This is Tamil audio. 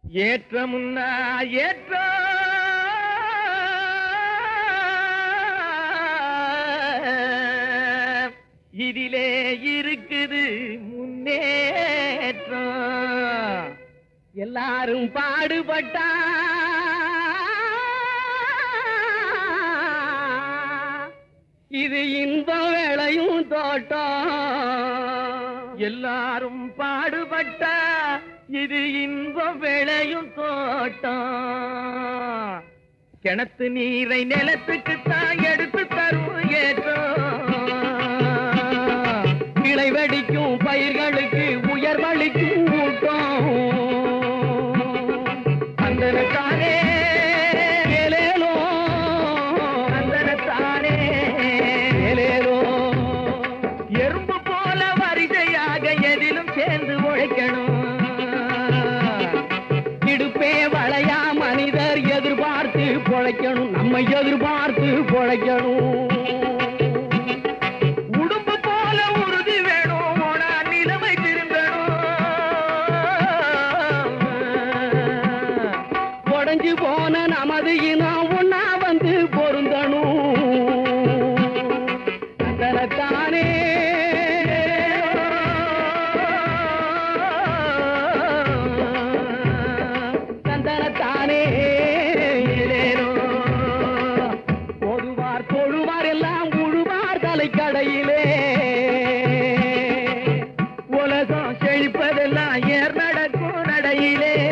ஏற்றமுன்னா ஏற்ற இதிலே இருக்குது முன்னேற்றம் எல்லாரும் பாடுபட்டா இது இன்பம் விளையும் தோட்டம் எல்லாரும் பாடுபட்டா இது இன்பம் விளையும் தோட்டம் கிணத்து நீரை நிலத்துக்கு தான் எடுத்து தரும் ஏற்றம் கிளை வெடிக்கும் பயிர்களுக்கு உயர்வளிக்கும் ஊட்டம் அந்தனத்தானே ஏலேலோ அந்தனத்தானே ஏலேலோ எறும்பு போல வரிசையாக எதிலும் சேர்ந்து உழைக்கணும் இடுப்பே வளையா மனிதர் எதிர்பார்த்து பொழைக்கணும் நம்ம எதிர்பார்த்து பொழைக்கணும் உடும்பு போல உறுதி வேணும் ஓனா நிலைமை திருந்தணும் உடைஞ்சு போன நமது இனம் ஒன்னா வந்து பொருந்தணும் தனத்தானே தந்தனத்தானே ஏலேலோ. பொதுவார் தொழுவார் எல்லாம் உழுவார் தலைக்கடையிலே உலகம் செழிப்பதெல்லாம் ஏர் நடக்கும் நடையிலே